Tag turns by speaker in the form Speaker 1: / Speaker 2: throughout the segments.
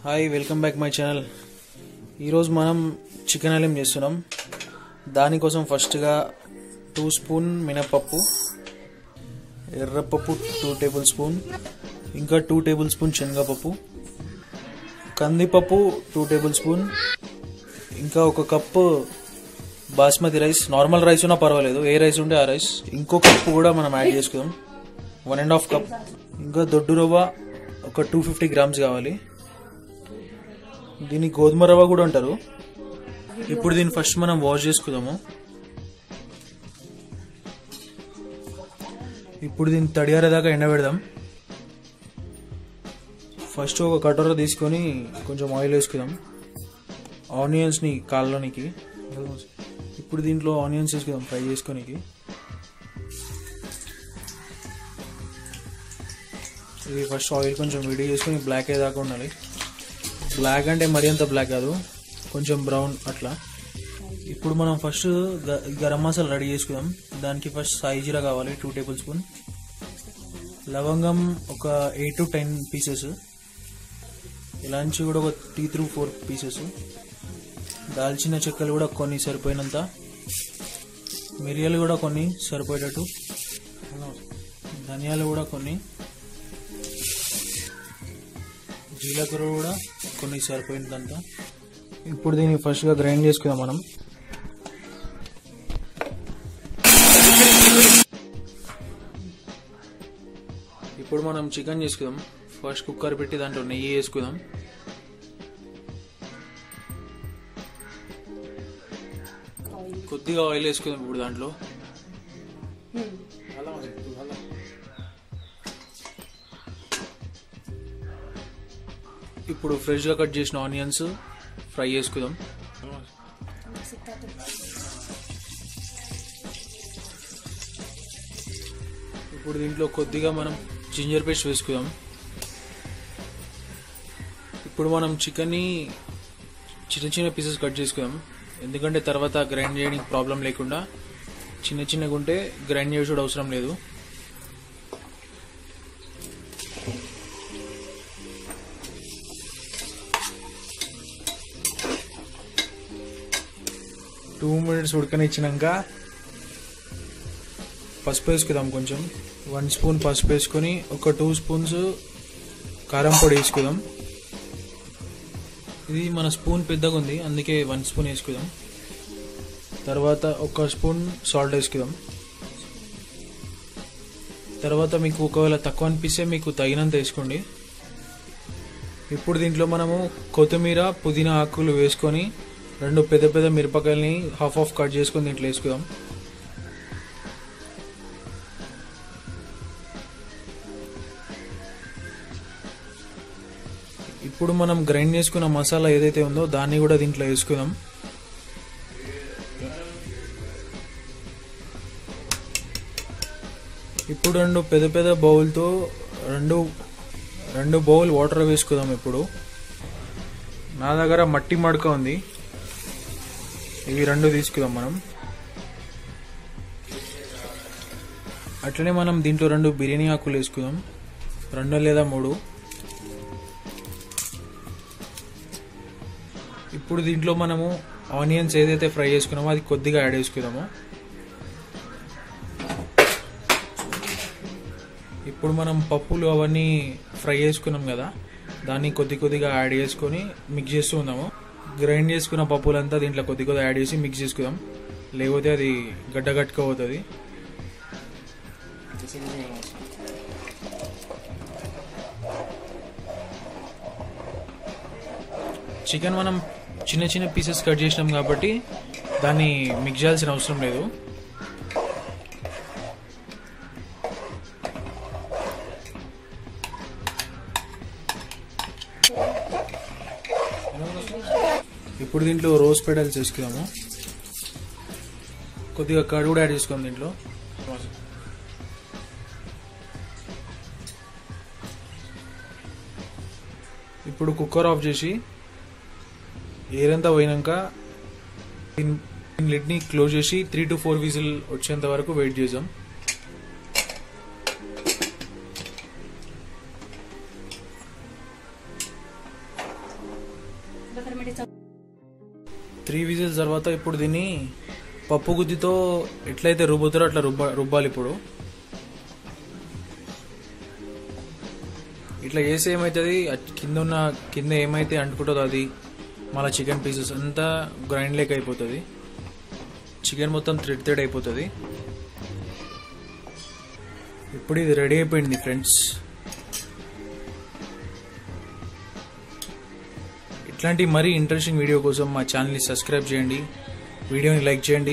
Speaker 1: hi welcome back my channel ఈరోజు మనం chicken haleem చేస్తున్నాం దానికోసం ఫస్ట్గా టూ స్పూన్ మినపప్పు ఎర్రపప్పు టూ టేబుల్ స్పూన్ ఇంకా టూ టేబుల్ స్పూన్ శనగపప్పు కందిపప్పు టూ టేబుల్ స్పూన్ ఇంకా ఒక cup basmati rice normal rice ఉన్నా పర్వాలేదు ఏ రైస్ ఉంటే ఆ రైస్ ఇంకో కప్పు కూడా మనం యాడ్ చేసుకుందాం వన్ అండ్ హాఫ్ కప్ ఇంకా దొడ్డు రవ్వ ఒక టూ ఫిఫ్టీ గ్రామ్స్ కావాలి దీన్ని గోధుమ రవ్వ కూడా అంటారు ఇప్పుడు దీన్ని ఫస్ట్ మనం వాష్ చేసుకుందాము ఇప్పుడు దీన్ని తడియారేదాకా ఎండబెడదాం ఫస్ట్ ఒక కటోర తీసుకొని కొంచెం ఆయిల్ వేసుకుందాం ఆనియన్స్ని కాళ్ళనికి ఇప్పుడు దీంట్లో ఆనియన్స్ వేసుకుందాం ఫ్రై చేసుకోనికి ఇది ఫస్ట్ ఆయిల్ కొంచెం వేడి చేసుకొని బ్లాక్ అయ్యేదాకా ఉండాలి బ్లాక్ అంటే మరీ అంత బ్లాక్ కాదు కొంచెం బ్రౌన్ అట్లా ఇప్పుడు మనం ఫస్ట్ గ- గరం మసాలా రెడీ చేసుకుందాం దానికి ఫస్ట్ సాయి జీరా కావాలి టూ టేబుల్ స్పూన్ లవంగం ఒక ఎయిట్ టు టెన్ పీసెస్ ఇలాంటి కూడా ఒక త్రీ త్రూ ఫోర్ పీసెస్ దాల్చిన చెక్కలు కూడా కొన్ని సరిపోయినంత మిరియాలు కూడా కొన్ని సరిపోయేటట్టు ధనియాలు కూడా కొన్ని జీలకర్ర కూడా కొన్ని సరిపోయినంత ఇప్పుడు దీన్ని ఫస్ట్గా గ్రైండ్ చేసుకుందాం మనం ఇప్పుడు మనం చికెన్ చేసుకుందాం ఫస్ట్ కుక్కర్ పెట్టి దాంట్లో నెయ్యి వేసుకుందాం కొద్దిగా ఆయిల్ వేసుకుందాం ఇప్పుడు దాంట్లో ఇప్పుడు ఫ్రెష్గా కట్ చేసిన ఆనియన్స్ ఫ్రై చేసుకుందాం ఇప్పుడు దీంట్లో కొద్దిగా మనం జింజర్ పేస్ట్ వేసుకుందాం ఇప్పుడు మనం చికెన్ని చిన్న చిన్న పీసెస్ కట్ చేసుకుందాం ఎందుకంటే తర్వాత గ్రైండ్ చేయడానికి ప్రాబ్లం లేకుండా చిన్న చిన్నగా ఉంటే గ్రైండ్ చేసుడు అవసరం లేదు టూ మినిట్స్ ఉడకనిచ్చినాక పసుపు వేసుకుందాం కొంచెం వన్ స్పూన్ పసుపు వేసుకొని ఒక టూ స్పూన్స్ కారం పొడి వేసుకుందాం ఇది మన స్పూన్ పెద్దగా ఉంది అందుకే వన్ స్పూన్ వేసుకుందాం తర్వాత ఒక స్పూన్ సాల్ట్ వేసుకుందాం తర్వాత మీకు ఒకవేళ తక్కువ అనిపిస్తే మీకు తగినంత వేసుకోండి ఇప్పుడు దీంట్లో మనము కొత్తిమీర పుదీనా ఆకులు వేసుకొని రెండు పెద్ద పెద్ద మిరపకాయలని హాఫ్ హాఫ్ కట్ చేసుకొని దీంట్లో వేసుకుందాం ఇప్పుడు మనం గ్రైండ్ చేసుకున్న మసాలా ఏదైతే ఉందో దాన్ని కూడా దీంట్లో వేసుకుందాం ఇప్పుడు రెండు పెద్ద పెద్ద బౌల్తో రెండు రెండు బౌల్ వాటర్ వేసుకుందాం ఇప్పుడు నా దగ్గర మట్టి మడక ఉంది ఇవి రెండు తీసుకుందాం మనం అట్లనే మనం దీంట్లో రెండు బిర్యానీ ఆకులు వేసుకుందాం రెండు లేదా మూడు ఇప్పుడు దీంట్లో మనము ఆనియన్స్ ఏదైతే ఫ్రై చేసుకున్నామో అది కొద్దిగా యాడ్ చేసుకుందాము ఇప్పుడు మనం పప్పులు అవన్నీ ఫ్రై చేసుకున్నాం కదా దాన్ని కొద్ది కొద్దిగా యాడ్ చేసుకొని మిక్స్ చేస్తూ ఉన్నాము గ్రైండ్ చేసుకున్న పప్పులంతా దీంట్లో కొద్ది కొద్దిగా యాడ్ చేసి మిక్స్ చేసుకుందాం లేకపోతే అది గడ్డ కట్టుకోపోతుంది చికెన్ మనం చిన్న చిన్న పీసెస్ కట్ చేసినాం కాబట్టి దాన్ని మిక్స్ చేయాల్సిన అవసరం లేదు ఇప్పుడు దీంట్లో రోజ్ పెడల్స్ వేసుకుందాము కొద్దిగా కర్డ్ కూడా యాడ్ చేసుకుందాం దీంట్లో ఇప్పుడు కుక్కర్ ఆఫ్ చేసి ఏరంతా పోయినాక దీని లిడ్ని క్లోజ్ చేసి త్రీ టు ఫోర్ విజిల్ వచ్చేంత వరకు వెయిట్ చేద్దాం త్రీ విజిల్స్ తర్వాత ఇప్పుడు దీన్ని పప్పు గుద్దితో ఎట్లయితే రుబ్బుతారో అట్లా రుబ్బ రుబ్బాలి ఇప్పుడు ఇట్లా చేస్తే ఏమవుతుంది అట్- కింద ఉన్న కింద ఏమైతే అంటుకుంటుందో అది మళ్ళీ చికెన్ పీసెస్ అంతా గ్రైండ్ లేక్ అయిపోతుంది చికెన్ మొత్తం థ్రెడ్ థ్రెడ్ అయిపోతుంది ఇప్పుడు ఇది రెడీ అయిపోయింది ఫ్రెండ్స్ ఇట్లాంటి మరీ ఇంట్రెస్టింగ్ వీడియో కోసం మా ఛానల్ని సబ్స్క్రైబ్ చేయండి వీడియోని లైక్ చేయండి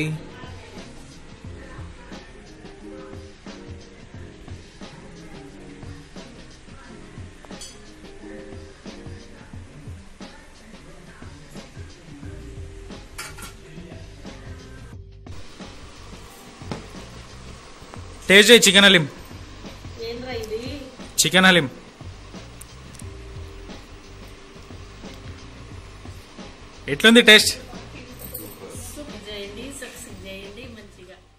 Speaker 1: టేస్ట్ చేయి చికెన్ హలీం చికెన్ హలీం ఎట్లుంది టేస్ట్
Speaker 2: చేయండి సక్సెస్ చేయండి మంచిగా